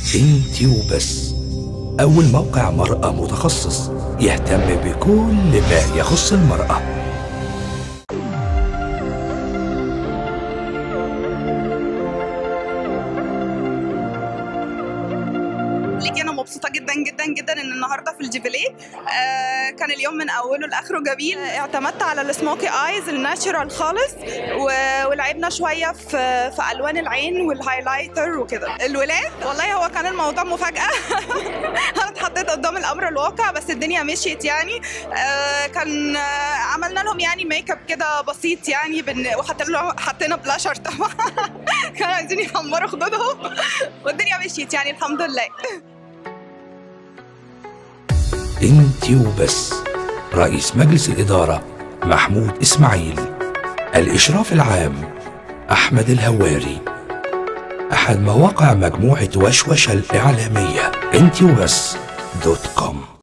انتي وبس أول موقع مرأة متخصص يهتم بكل ما يخص المرأة ليكي انا مبسوطه جدا جدا جدا ان النهارده في الجيفيليه آه كان اليوم من اوله لاخره جميل آه، اعتمدت على السموكي ايز الناتشرال خالص و- ولعبنا شويه في في الوان العين والهايلايتر وكده الولاد والله هو كان الموضوع مفاجاه انا اتحطيت قدام الامر الواقع بس الدنيا مشيت يعني آه كان آه عملنا لهم يعني ميك اب كده بسيط يعني بن... وحطينا لهم حطينا بلاشر طبعا كانوا عايزين يحمروا خدودهم والدنيا مشيت يعني الحمد لله انتي وبس رئيس مجلس الإدارة محمود إسماعيل الإشراف العام أحمد الهواري أحد مواقع مجموعة وشوشة الإعلامية انتي وبس دوت كوم